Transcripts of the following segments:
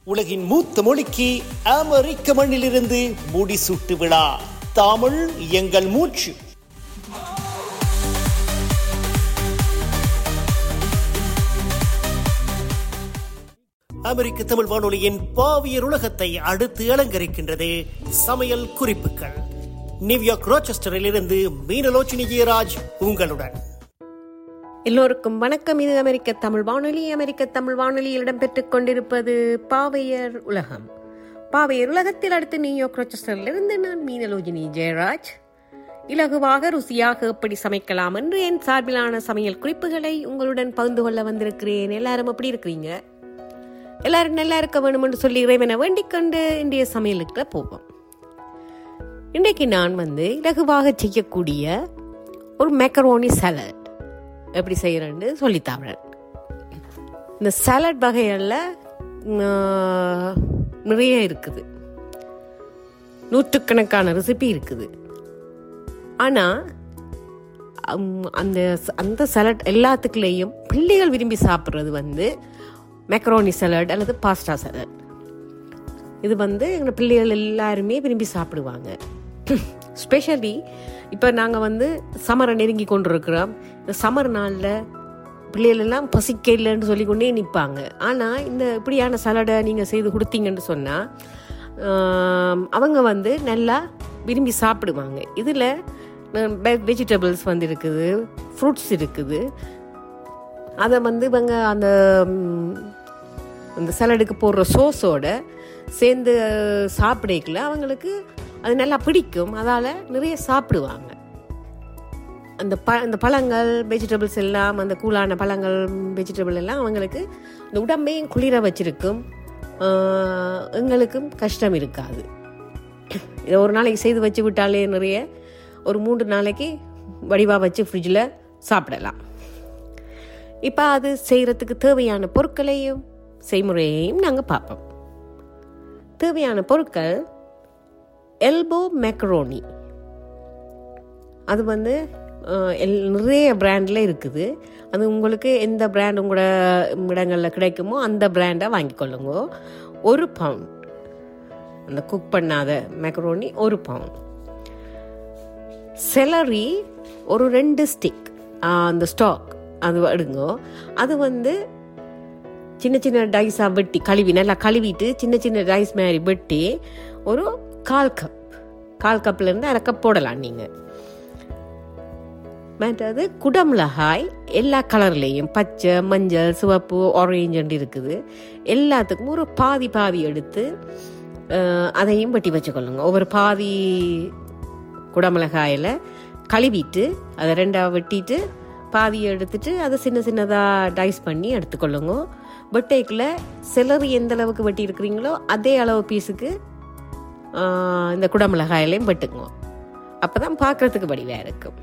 உலகின் மூத்த மொழிக்கு அமெரிக்க மண்ணிலிருந்து முடிசூட்டு விழா தமிழ் எங்கள் மூச்சு அமெரிக்க தமிழ் வானொலியின் பாவியர் உலகத்தை அடுத்து அலங்கரிக்கின்றது சமையல் குறிப்புகள் நியூயார்க் ரோச்செஸ்டரில் இருந்து மீனலோச்சினி ஜெயராஜ் உங்களுடன் எல்லோருக்கும் வணக்கம் இது அமெரிக்க தமிழ் வானொலி அமெரிக்க தமிழ் வானொலியில் இடம்பெற்றுக் கொண்டிருப்பது பாவையர் உலகம் பாவையர் உலகத்தில் அடுத்து நியூயார்க் ரோச்சஸ்டரில் இருந்து நான் மீனலோஜினி ஜெயராஜ் இலகுவாக ருசியாக எப்படி சமைக்கலாம் என்று என் சார்பிலான சமையல் குறிப்புகளை உங்களுடன் பகிர்ந்து கொள்ள வந்திருக்கிறேன் எல்லாரும் எப்படி இருக்கிறீங்க எல்லாரும் நல்லா இருக்க வேணும் என்று சொல்லி இறைவனை வேண்டிக் கொண்டு இன்றைய சமையலுக்கு போவோம் இன்றைக்கு நான் வந்து இலகுவாக செய்யக்கூடிய ஒரு மேக்கரோனி சாலட் எப்படி செய்கிறேன்னு சொல்லித்தாவிடன் இந்த சாலட் வகைகளில் நிறைய இருக்குது நூற்றுக்கணக்கான ரெசிபி இருக்குது ஆனால் அந்த அந்த சலட் எல்லாத்துக்குள்ளேயும் பிள்ளைகள் விரும்பி சாப்பிட்றது வந்து மேக்ரோனி சலட் அல்லது பாஸ்டா சலட் இது வந்து எங்கள் பிள்ளைகள் எல்லாருமே விரும்பி சாப்பிடுவாங்க ஸ்பெஷலி இப்போ நாங்கள் வந்து சம்மரை நெருங்கி கொண்டு இருக்கிறோம் இந்த சம்மர் நாளில் பிள்ளைகள் எல்லாம் பசிக்க இல்லைன்னு சொல்லி கொண்டே நிற்பாங்க ஆனால் இந்த இப்படியான சலடை நீங்கள் செய்து கொடுத்தீங்கன்னு சொன்னால் அவங்க வந்து நல்லா விரும்பி சாப்பிடுவாங்க இதில் வெஜிடபிள்ஸ் வந்து இருக்குது ஃப்ரூட்ஸ் இருக்குது அதை வந்து இவங்க அந்த அந்த சலடுக்கு போடுற சோஸோட சேர்ந்து சாப்பிடக்கல அவங்களுக்கு அது நல்லா பிடிக்கும் அதால் நிறைய சாப்பிடுவாங்க அந்த ப அந்த பழங்கள் வெஜிடபிள்ஸ் எல்லாம் அந்த கூலான பழங்கள் வெஜிடபிள் எல்லாம் அவங்களுக்கு இந்த உடம்பையும் குளிர வச்சிருக்கும் எங்களுக்கும் கஷ்டம் இருக்காது இதை ஒரு நாளைக்கு செய்து வச்சு விட்டாலே நிறைய ஒரு மூன்று நாளைக்கு வடிவாக வச்சு ஃப்ரிட்ஜில் சாப்பிடலாம் இப்போ அது செய்கிறதுக்கு தேவையான பொருட்களையும் செய்முறையையும் நாங்கள் பார்ப்போம் தேவையான பொருட்கள் எல்போ மேக்ரோனி அது வந்து எல் நிறைய பிராண்டில் இருக்குது அது உங்களுக்கு எந்த பிராண்ட் உங்களோட இடங்களில் கிடைக்குமோ அந்த பிராண்டை வாங்கிக்கொள்ளுங்க ஒரு பவுண்ட் அந்த குக் பண்ணாத மேக்ரோனி ஒரு பவுண்ட் செலரி ஒரு ரெண்டு ஸ்டிக் அந்த ஸ்டாக் அது எடுங்க அது வந்து சின்ன சின்ன டைஸாக வெட்டி கழுவி நல்லா கழுவிட்டு சின்ன சின்ன டைஸ் மாதிரி வெட்டி ஒரு கால் கப் கால் கப்லேருந்து அரை கப் போடலாம் நீங்கள் மற்றது குடமிளகாய் எல்லா கலர்லேயும் பச்சை மஞ்சள் சிவப்பு ஆரேஞ்சு இருக்குது எல்லாத்துக்கும் ஒரு பாதி பாதி எடுத்து அதையும் வெட்டி வச்சுக்கொள்ளுங்க ஒவ்வொரு பாதி குடமிளகாயில் கழுவிட்டு அதை ரெண்டாக வெட்டிட்டு பாதியை எடுத்துட்டு அதை சின்ன சின்னதாக டைஸ் பண்ணி எடுத்துக்கொள்ளுங்க வெட்டைக்கில் சிலர் எந்த அளவுக்கு வெட்டி இருக்கிறீங்களோ அதே அளவு பீஸுக்கு இந்த குடமிளகாயிலையும் வெட்டுங்க அப்போ தான் பார்க்குறதுக்கு வடிவாக இருக்கும்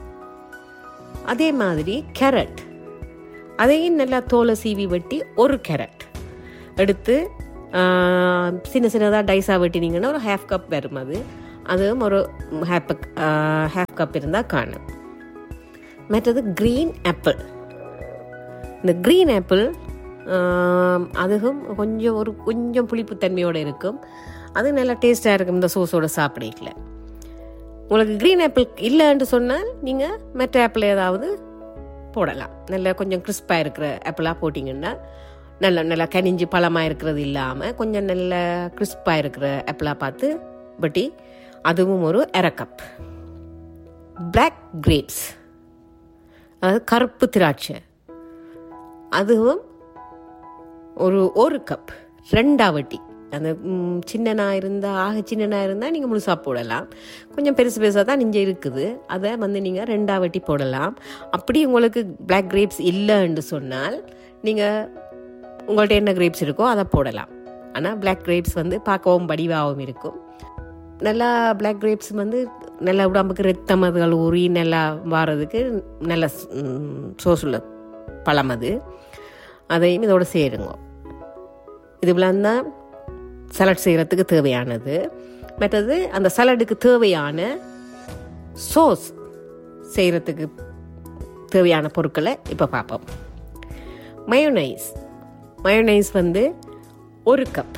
அதே மாதிரி கேரட் அதையும் நல்லா தோலை சீவி வெட்டி ஒரு கேரட் எடுத்து சின்ன சின்னதாக டைஸாக வெட்டினீங்கன்னா ஒரு ஹாஃப் கப் வரும் அது அதுவும் ஒரு ஹாப் ஹாஃப் கப் இருந்தால் காணும் மற்றது க்ரீன் ஆப்பிள் இந்த க்ரீன் ஆப்பிள் அதுவும் கொஞ்சம் ஒரு கொஞ்சம் புளிப்புத்தன்மையோடு இருக்கும் அது நல்லா டேஸ்ட்டாக இருக்கும் இந்த சோஸோட சாப்பிடல உங்களுக்கு க்ரீன் ஆப்பிள் இல்லைன்னு சொன்னால் நீங்கள் மற்ற ஆப்பிள் ஏதாவது போடலாம் நல்லா கொஞ்சம் கிறிஸ்பாக இருக்கிற ஆப்பிளாக போட்டிங்கன்னா நல்லா நல்லா கனிஞ்சு பழமாக இருக்கிறது இல்லாமல் கொஞ்சம் நல்ல கிறிஸ்பாக இருக்கிற ஆப்பிளாக பார்த்து பட்டி அதுவும் ஒரு அரை கப் பிளாக் கிரேப்ஸ் அதாவது கருப்பு திராட்சை அதுவும் ஒரு ஒரு கப் ரெண்டா வட்டி அந்த சின்னனா இருந்தால் ஆக சின்னனா இருந்தால் நீங்கள் முழுசாக போடலாம் கொஞ்சம் பெருசு பெருசாக தான் நெஞ்சு இருக்குது அதை வந்து நீங்கள் ரெண்டா வட்டி போடலாம் அப்படி உங்களுக்கு பிளாக் கிரேப்ஸ் இல்லைன்னு சொன்னால் நீங்கள் உங்கள்கிட்ட என்ன கிரேப்ஸ் இருக்கோ அதை போடலாம் ஆனால் பிளாக் கிரேப்ஸ் வந்து பார்க்கவும் வடிவாகவும் இருக்கும் நல்லா பிளாக் கிரேப்ஸ் வந்து நல்லா உடம்புக்கு ரத்தம் அதுகள் ஊறி நல்லா வாரதுக்கு நல்ல சோசுள்ள பழம் அது அதையும் இதோட சேருங்க இது தான் சலட் செய்கிறதுக்கு தேவையானது மற்றது அந்த சலடுக்கு தேவையான சோஸ் செய்கிறதுக்கு தேவையான பொருட்களை இப்போ பார்ப்போம் மயோனைஸ் மயோனைஸ் வந்து ஒரு கப்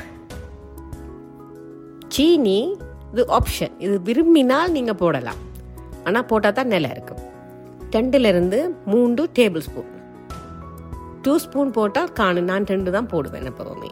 சீனி இது ஆப்ஷன் இது விரும்பினால் நீங்கள் போடலாம் ஆனால் போட்டால் தான் நல்லா இருக்கும் ரெண்டுலேருந்து மூன்று டேபிள் ஸ்பூன் டூ ஸ்பூன் போட்டால் காணு நான் ரெண்டு தான் போடுவேன் எப்போவுமே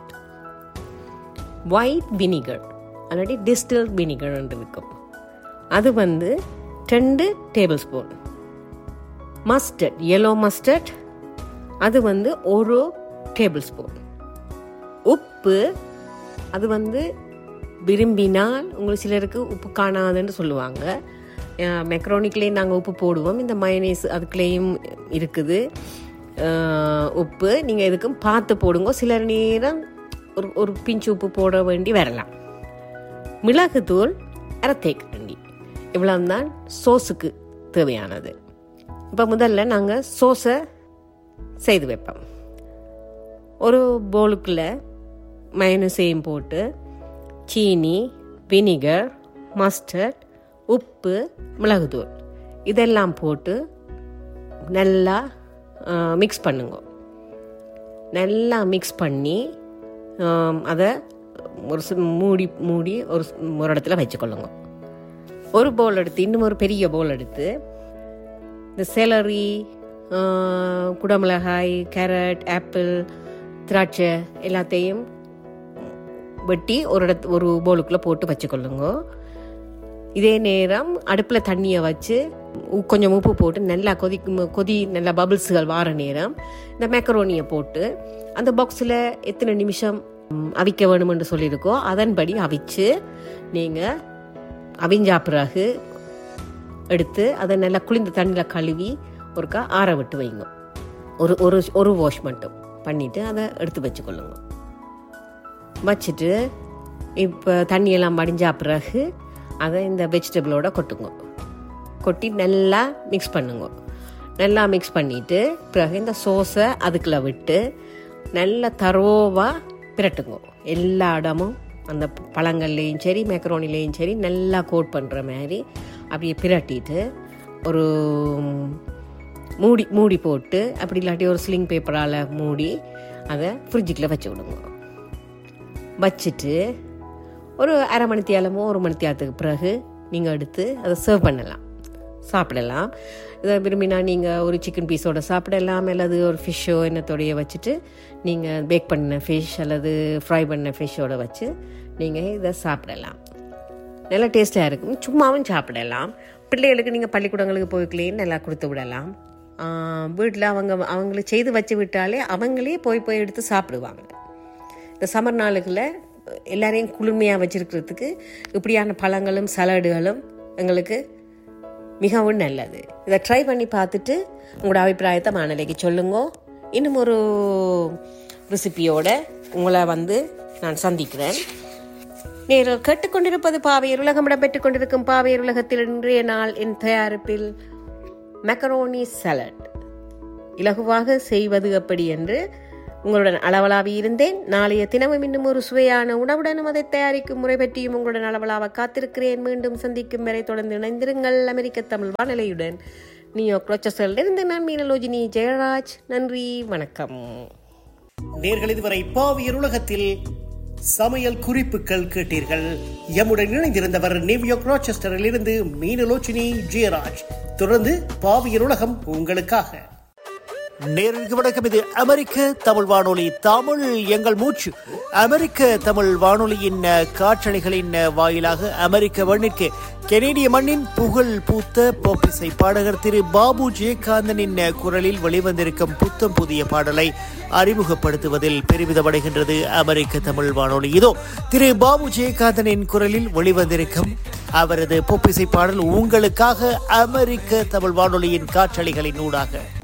ஒயிட் வினிகர் அல்லாட்டி டிஸ்டில் வினிகர் இருக்கும் அது வந்து ரெண்டு tablespoon mustard yellow mustard அது வந்து ஒரு டேபிள் ஸ்பூன் உப்பு அது வந்து விரும்பினால் உங்களுக்கு சிலருக்கு உப்பு காணாதுன்னு சொல்லுவாங்க மெக்ரோனிக்லேயும் நாங்கள் உப்பு போடுவோம் இந்த மயனேஸ் அதுக்குள்ளேயும் இருக்குது அஹ், உப்பு நீங்கள் எதுக்கும் பார்த்து போடுங்க சில நேரம் ஒரு ஒரு பிஞ்சு உப்பு போட வேண்டி வரலாம் மிளகுத்தூள் அரை தேக்கரண்டி இவ்வளவுதான் சோஸுக்கு தேவையானது இப்போ முதல்ல நாங்கள் சோஸை செய்து வைப்போம் ஒரு பவுலுக்குள்ள மயனசையும் போட்டு சீனி வினிகர் மஸ்டர்ட் உப்பு மிளகுத்தூள் இதெல்லாம் போட்டு நல்லா மிக்ஸ் பண்ணுங்க நல்லா மிக்ஸ் பண்ணி ஆம், அதை ஒரு சி- மூடி மூடி ஒரு ஸ்- ஒரு இடத்துல வச்சுக்கொள்ளுங்க ஒரு பவுல் எடுத்து இன்னும் ஒரு பெரிய பவுல் எடுத்து இந்த செலரி குடமிளகாய் கேரட் ஆப்பிள் திராட்சை எல்லாத்தையும் வெட்டி ஒரு இடத்து ஒரு பவுலுக்குள்ளே போட்டு வச்சுக்கொள்ளுங்க இதே நேரம் அடுப்பில் தண்ணியை வச்சு உ- கொஞ்சம் உப்பு போட்டு நல்லா கொதிக்கும் கொதி நல்லா பபிள்ஸுகள் வார நேரம் இந்த மேக்கரோனியை போட்டு அந்த பாக்ஸில் எத்தனை நிமிஷம் ம், அவிக்க வேணுமென்று சொல்லியிருக்கோ அதன்படி அவிச்சு நீங்கள் அவிஞ்சா பிறகு எடுத்து அதை நல்லா குளிர்ந்த தண்ணியில் கழுவி ஒருக்கா ஆற விட்டு வைங்க ஒரு ஒரு ஒரு வாஷ் மட்டும் பண்ணிவிட்டு அதை எடுத்து வச்சுக்கொள்ளுங்க வச்சுட்டு இப்போ தண்ணியெல்லாம் மடிஞ்சா பிறகு அதை இந்த வெஜிடபிளோட கொட்டுங்க கொட்டி நல்லா மிக்ஸ் பண்ணுங்க நல்லா மிக்ஸ் பண்ணிட்டு பிறகு இந்த சோஸை அதுக்குள்ள விட்டு நல்லா தரோவாக பிரட்டுங்க எல்லா இடமும் அந்த பழங்கள்லேயும் சரி மேக்கரோனிலையும் சரி நல்லா கோட் பண்ணுற மாதிரி அப்படியே பிரட்டிட்டு ஒரு மூடி மூடி போட்டு அப்படி இல்லாட்டி ஒரு ஸ்லிங் பேப்பரால் மூடி அதை ஃப்ரிட்ஜுக்குள்ளே வச்சு விடுங்க வச்சுட்டு ஒரு அரை மணி தேலமோ ஒரு மணி தேலத்துக்கு பிறகு நீங்கள் எடுத்து அதை சர்வ் பண்ணலாம் சாப்பிடலாம் இதை விரும்பினா நீங்கள் ஒரு சிக்கன் பீஸோட சாப்பிடலாம் அல்லது ஒரு ஃபிஷ்ஷோ என்னத்தோடைய வச்சுட்டு நீங்கள் பேக் பண்ண ஃபிஷ் அல்லது ஃப்ரை பண்ண ஃபிஷ்ஷோட வச்சு நீங்கள் இதை சாப்பிடலாம் நல்லா டேஸ்ட்டாக இருக்கும் சும்மாவும் சாப்பிடலாம் பிள்ளைகளுக்கு நீங்கள் பள்ளிக்கூடங்களுக்கு போய்க்கலேன்னு நல்லா கொடுத்து விடலாம் வீட்டில் அவங்க அவங்களுக்கு செய்து வச்சு விட்டாலே அவங்களே போய் போய் எடுத்து சாப்பிடுவாங்க இந்த சம்மர் நாளுகளில் எல்லாரையும் குளுமையாக வச்சிருக்கிறதுக்கு இப்படியான பழங்களும் சலாடுகளும் எங்களுக்கு மிகவும் நல்லது இதை ட்ரை பண்ணி பார்த்துட்டு உங்களோட அபிப்பிராயத்தை மாநிலைக்கு சொல்லுங்க இன்னும் ஒரு ரெசிபியோட உங்களை வந்து நான் சந்திக்கிறேன் நேரில் கேட்டுக்கொண்டிருப்பது பாவையர் உலகம் இடம்பெற்றுக் கொண்டிருக்கும் பாவையர் உலகத்தில் இன்றைய நாள் என் தயாரிப்பில் மெக்கரோனி சலட் இலகுவாக செய்வது எப்படி என்று உங்களுடன் அளவலாவி இருந்தேன் நாளைய தினமும் இன்னும் ஒரு சுவையான உணவுடனும் அதை தயாரிக்கும் முறை பற்றியும் உங்களுடன் அளவலாவ காத்திருக்கிறேன் மீண்டும் சந்திக்கும் வரை தொடர்ந்து இணைந்திருங்கள் அமெரிக்க தமிழ் வானிலையுடன் நியோ குரோச்சஸில் இருந்து நான் மீனலோஜினி ஜெயராஜ் நன்றி வணக்கம் நேர்கள் இதுவரை பாவியர் உலகத்தில் சமையல் குறிப்புகள் கேட்டீர்கள் எம்முடன் இணைந்திருந்தவர் நியூயார்க் ராச்செஸ்டரில் இருந்து மீனலோச்சினி ஜெயராஜ் தொடர்ந்து பாவியர் உலகம் உங்களுக்காக நேருக்கு வணக்கம் இது அமெரிக்க தமிழ் வானொலி தமிழ் எங்கள் மூச்சு அமெரிக்க தமிழ் வானொலியின் அஹ், காற்றலைகளின் அஹ், வாயிலாக அமெரிக்க மண்ணிற்கு கெனேடிய மண்ணின் புகழ் பூத்த போப்பிசை பாடகர் திரு பாபு ஜெயகாந்தனின் அஹ், குரலில் வெளிவந்திருக்கும் புத்தம் புதிய பாடலை அறிமுகப்படுத்துவதில் பெருமிதமடைகின்றது அமெரிக்க தமிழ் வானொலி இதோ திரு பாபு ஜெயகாந்தனின் குரலில் வெளிவந்திருக்கும் அவரது பொப்பிசை பாடல் உங்களுக்காக அமெரிக்க தமிழ் வானொலியின் காற்றலைகளின் ஊடாக